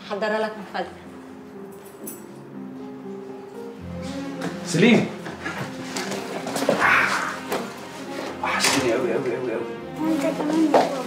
محضره لك مفاجاه سليم وحشتني قوي قوي قوي قوي وانت كمان يا بابا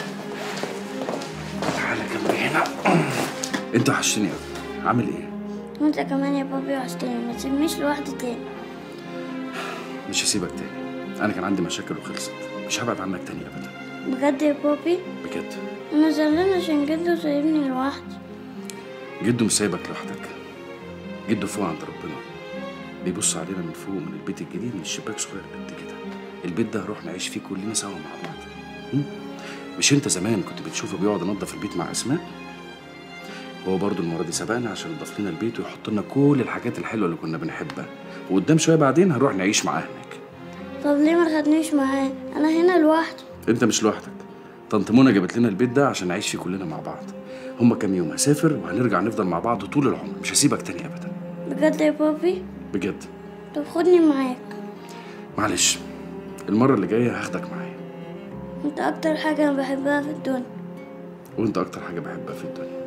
تعالى جنبي هنا انت وحشتني قوي عامل ايه؟ وانت كمان يا بابا وحشتني ما تسيبنيش لوحدي تاني مش هسيبك تاني انا كان عندي مشاكل وخلصت مش هبعد عنك تاني ابدا بجد يا بابي بجد انا زعلان عشان جده سايبني لوحدي جده مش سايبك لوحدك جده فوق عند ربنا بيبص علينا من فوق من البيت الجديد من الشباك صغير قد كده البيت ده هنروح نعيش فيه كلنا سوا مع بعض م? مش انت زمان كنت بتشوفه بيقعد ينظف البيت مع اسماء هو برضه المره دي سبقنا عشان يضيف لنا البيت ويحط لنا كل الحاجات الحلوه اللي كنا بنحبها وقدام شويه بعدين هنروح نعيش معاه هناك طب ليه ما خدنيش معاه انا هنا لوحدي انت مش لوحدك طنط منى جابت لنا البيت ده عشان نعيش فيه كلنا مع بعض هما كام يوم هسافر وهنرجع نفضل مع بعض طول العمر مش هسيبك تاني ابدا بجد يا بابي بجد طب خدني معاك معلش المره اللي جايه هاخدك معايا انت اكتر حاجه انا بحبها في الدنيا وانت اكتر حاجه بحبها في الدنيا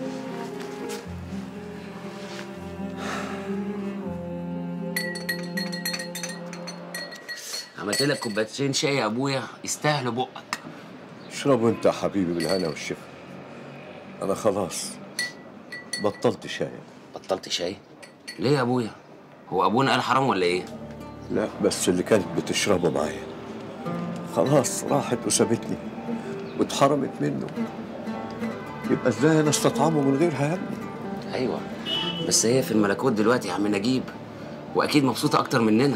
عملت لك كوبايتين شاي يا ابويا يستاهلوا بقك اشربوا انت يا حبيبي بالهنا والشفا انا خلاص بطلت شاي بطلت شاي ليه يا ابويا هو ابونا قال حرام ولا ايه لا بس اللي كانت بتشربه معايا خلاص راحت وسابتني واتحرمت منه يبقى ازاي انا استطعمه من غيرها يا ابني ايوه بس هي في الملكوت دلوقتي يا عم نجيب واكيد مبسوطه اكتر مننا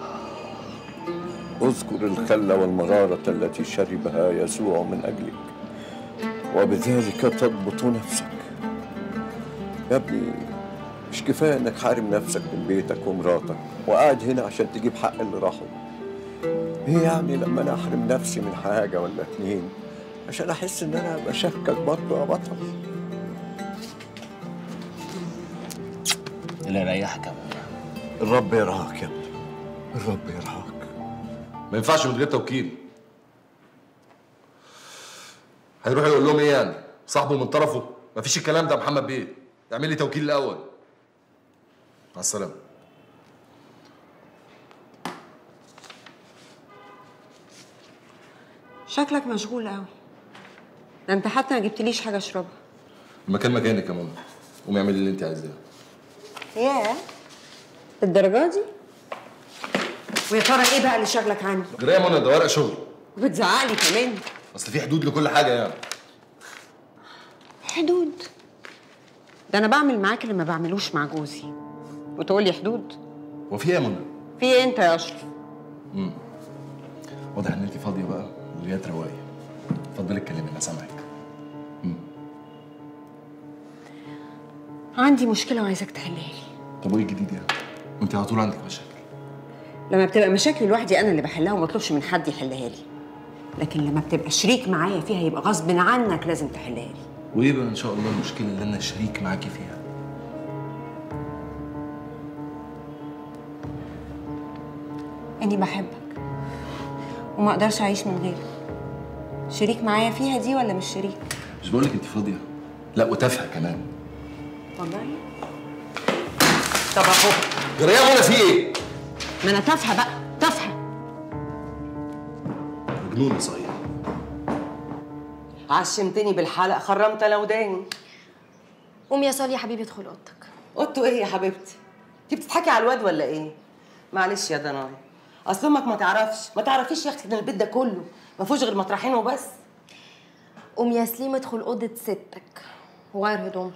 اذكر الخل والمرارة التي شربها يسوع من أجلك وبذلك تضبط نفسك يا ابني مش كفاية إنك حارم نفسك من بيتك ومراتك وقاعد هنا عشان تجيب حق اللي راحوا إيه يعني لما أنا أحرم نفسي من حاجة ولا اتنين عشان أحس إن أنا بشاركك برضه يا بطل اللي يريحك يا ابويا الرب يرعاك يا ابني الرب يرعاك ما ينفعش من غير توكيل هيروح يقول لهم ايه يعني صاحبه من طرفه مفيش الكلام ده يا محمد بيه اعمل لي توكيل الاول مع السلامه شكلك مشغول قوي ده انت حتى ما جبتليش حاجه اشربها المكان مكانك يا منى قومي اعملي اللي انت عايزاه ياه الدرجه دي ويا ترى ايه بقى اللي شغلك عني جرى يا منى ده ورق شغل وبتزعقلي كمان اصل في حدود لكل حاجه يعني حدود ده انا بعمل معاك اللي ما بعملوش مع جوزي وتقولي حدود هو في ايه يا منى في ايه انت يا اشرف واضح ان انت فاضيه بقى وجايه تروقي اتفضلي اتكلمي انا سامعك عندي مشكله وعايزاك تحلها لي طب وايه الجديد يعني وانت على طول عندك مشاكل لما بتبقى مشاكلي لوحدي انا اللي بحلها وما اطلبش من حد يحلها لي لكن لما بتبقى شريك معايا فيها يبقى غصب عنك لازم تحلها لي وايه بقى ان شاء الله المشكله اللي انا شريك معاكي فيها اني بحبك وما اقدرش اعيش من غيرك شريك معايا فيها دي ولا مش شريك مش بقول لك انت فاضيه لا وتافهه كمان والله طب اهو جرى يا منى في ايه ما انا تافهه بقى تافهه مجنونه صحيح عشمتني بالحلق خرمت انا وداني قوم يا صالي يا حبيبي ادخل اوضتك قلتوا ايه يا حبيبتي انت بتضحكي على الواد ولا ايه معلش يا دناي اصل امك ما تعرفش ما تعرفيش يا اختي ان البيت ده كله ما فيهوش غير مطرحين وبس قوم يا سليم ادخل اوضه ستك وغير هدومك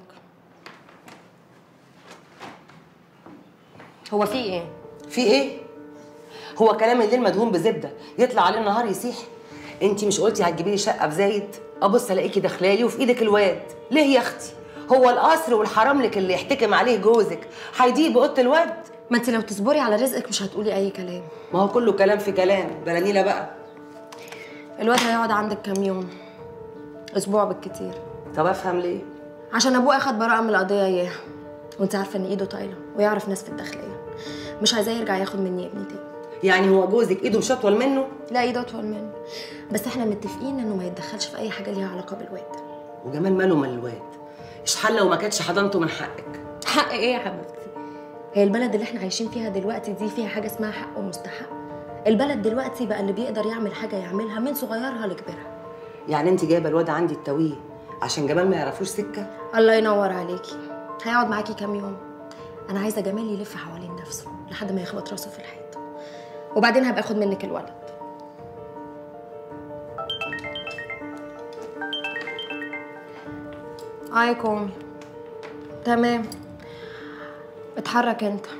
هو في ايه في ايه هو كلام الليل مدهون بزبده يطلع عليه النهار يسيح انت مش قلتي هتجيبي لي شقه في زايد ابص الاقيكي داخلالي وفي ايدك الواد ليه يا اختي هو القصر والحراملك اللي يحتكم عليه جوزك هيضيق باوضه الواد ما انت لو تصبري على رزقك مش هتقولي اي كلام ما هو كله كلام في كلام بلانيله بقى الواد هيقعد عندك كام يوم اسبوع بالكتير طب افهم ليه عشان ابوه اخد براءه من القضيه اياها وانت عارفه ان ايده طايله ويعرف ناس في الداخليه مش عايزاه يرجع ياخد مني ابني تاني يعني هو جوزك ايده مش اطول منه لا ايده اطول منه بس احنا متفقين انه ما يتدخلش في اي حاجه ليها علاقه بالواد وجمال ماله من الواد اشحال لو ما كانتش حضنته من حقك حق ايه يا حبيبتي هي البلد اللي احنا عايشين فيها دلوقتي دي فيها حاجه اسمها حق ومستحق البلد دلوقتي بقى اللي بيقدر يعمل حاجه يعملها من صغيرها لكبيرها يعني انت جايبه الواد عندي التويه عشان جمال ما يعرفوش سكه الله ينور عليكي هيقعد معاكي كام يوم انا عايزه جمال يلف حوالين نفسه لحد ما يخبط راسه في الحيط وبعدين هبقى اخد منك الولد اي كومي تمام اتحرك انت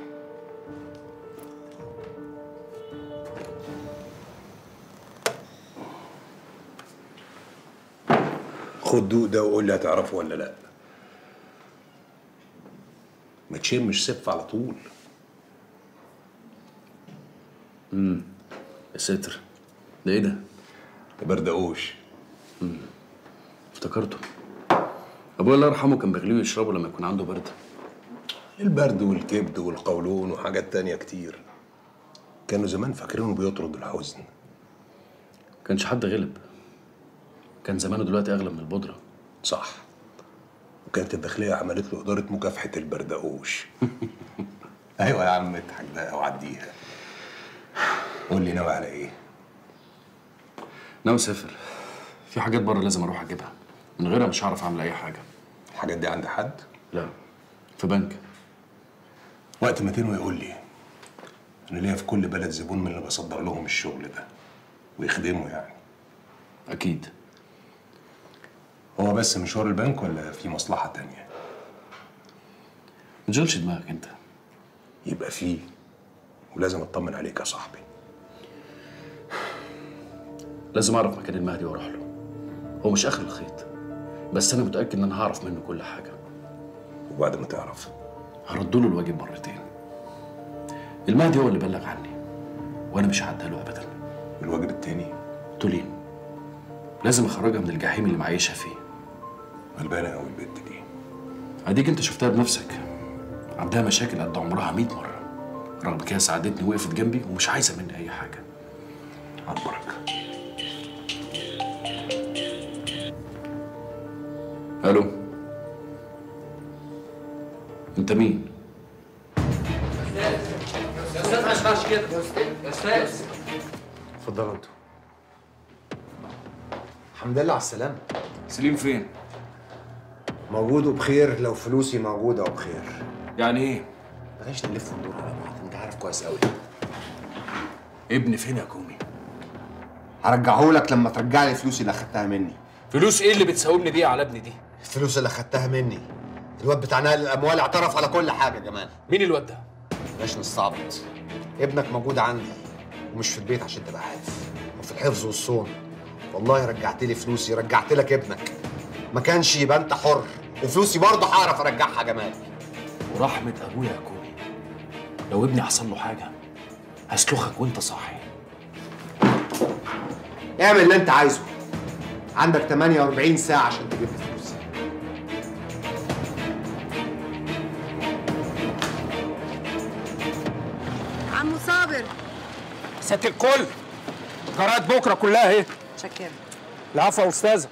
خد دوق ده وقول لي هتعرفه ولا لا ما تشمش سف على طول يا ساتر ده ايه ده؟ ده بردقوش افتكرته ابويا الله يرحمه كان بيغليه ويشربه لما يكون عنده برد البرد والكبد والقولون وحاجات تانية كتير كانوا زمان فاكرينه بيطرد الحزن كانش حد غلب كان زمانه دلوقتي اغلى من البودره صح وكانت الداخلية عملت له إدارة مكافحة البردقوش أيوة يا عم اضحك بقى وعديها قول لي ناوي على إيه؟ ناوي اسافر في حاجات بره لازم اروح اجيبها من غيرها مش هعرف اعمل اي حاجه الحاجات دي عند حد؟ لا في بنك وقت ما تنوي يقول لي أنا ليا في كل بلد زبون من اللي بصدر لهم الشغل ده ويخدموا يعني اكيد هو بس مشوار البنك ولا في مصلحة تانية؟ ما تشغلش دماغك انت يبقى فيه ولازم اطمن عليك يا صاحبي لازم اعرف مكان المهدي واروح له هو مش اخر الخيط بس انا متاكد ان انا هعرف منه كل حاجه وبعد ما تعرف هرد له الواجب مرتين المهدي هو اللي بلغ عني وانا مش هعدها له ابدا الواجب التاني تولين لازم اخرجها من الجحيم اللي معيشها فيه غلبانة أوي البنت دي اديك انت شفتها بنفسك عندها مشاكل قد عمرها 100 مره رغم كده ساعدتني وقفت جنبي ومش عايزه مني اي حاجه على البركة الو انت مين اتفضلوا انتوا الحمد لله على السلامة سليم فين موجود وبخير لو فلوسي موجودة وبخير يعني ايه بلاش نلف وندور على بعض انت عارف كويس قوي ابني فين يا كومي هرجعهولك لما ترجع لي فلوسي اللي اخدتها مني فلوس ايه اللي بتساومني بيها على ابني دي الفلوس اللي اخدتها مني الواد بتاع نقل الاموال اعترف على كل حاجة كمان مين الواد ده بلاش نستعبط ابنك موجود عندي ومش في البيت عشان تبقى عارف وفي الحفظ والصون والله رجعت لي فلوسي رجعت لك ابنك ما كانش يبقى انت حر وفلوسي برضه هعرف ارجعها جمال ورحمه ابويا يا كومي لو ابني حصل له حاجه هسلخك وانت صاحي اعمل اللي انت عايزه عندك 48 ساعة عشان تجيب لي فلوسي عمو صابر ست الكل جرات بكره كلها اهي شكرا العفو يا استاذه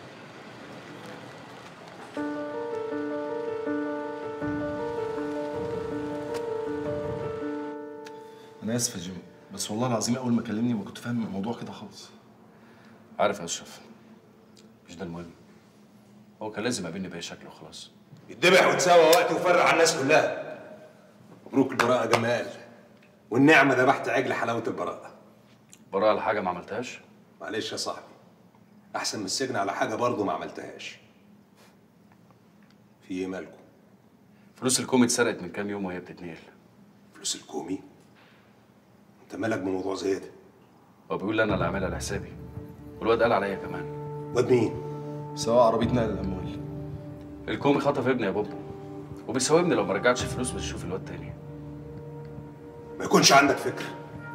انا اسف يا جيمي بس والله العظيم اول ما كلمني ما كنت فاهم الموضوع كده خالص عارف يا اشرف مش ده المهم هو كان لازم يقابلني باي شكل وخلاص يتذبح وتساوى وقت وفرع على الناس كلها مبروك البراءة جمال والنعمة ذبحت عجل حلاوة البراءة براءة على حاجه ما عملتهاش معلش يا صاحبي أحسن من السجن على حاجة برضه ما عملتهاش في إيه مالكم؟ فلوس الكومي اتسرقت من كام يوم وهي بتتنقل فلوس الكومي؟ أنت مالك بموضوع زي ده؟ هو بيقول لي انا اللي عاملها لحسابي والواد قال عليا كمان واد مين؟ سواء عربيه نقل الاموال الكومي خطف ابني يا بابا وبيساومني لو ما رجعتش الفلوس مش هشوف الواد تاني ما يكونش عندك فكرة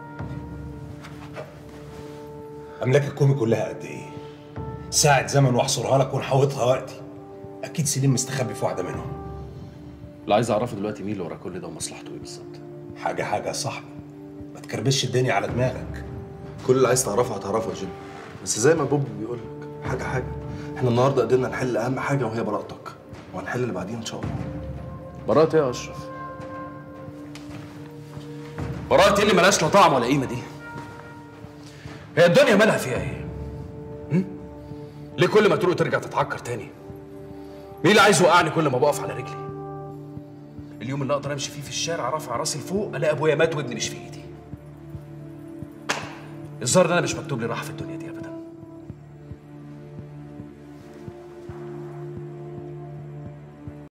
أملاك الكومي كلها قد إيه؟ ساعة زمن وأحصرها لك ونحوطها وقتي أكيد سليم مستخبي في واحدة منهم اللي عايز اعرفه دلوقتي مين اللي ورا كل ده ومصلحته ايه بالظبط حاجة حاجة يا صاحبي ما تكربش الدنيا على دماغك كل اللي عايز تعرفه هتعرفه يا جيمي بس زي ما بوب بيقول لك حاجه حاجه احنا النهارده قدرنا نحل اهم حاجه وهي براءتك وهنحل اللي بعدين ان شاء الله براءة ايه يا اشرف؟ براءة ايه اللي ملهاش لا طعم ولا قيمة دي؟ هي الدنيا مالها فيها ايه؟ هم؟ ليه كل ما تروق ترجع تتعكر تاني؟ مين اللي عايز يوقعني كل ما بقف على رجلي؟ اليوم اللي اقدر امشي فيه في الشارع رافع راسي لفوق الاقي ابويا مات وابني مش في ايدي. الظاهر ان انا مش مكتوب لي راحه في الدنيا دي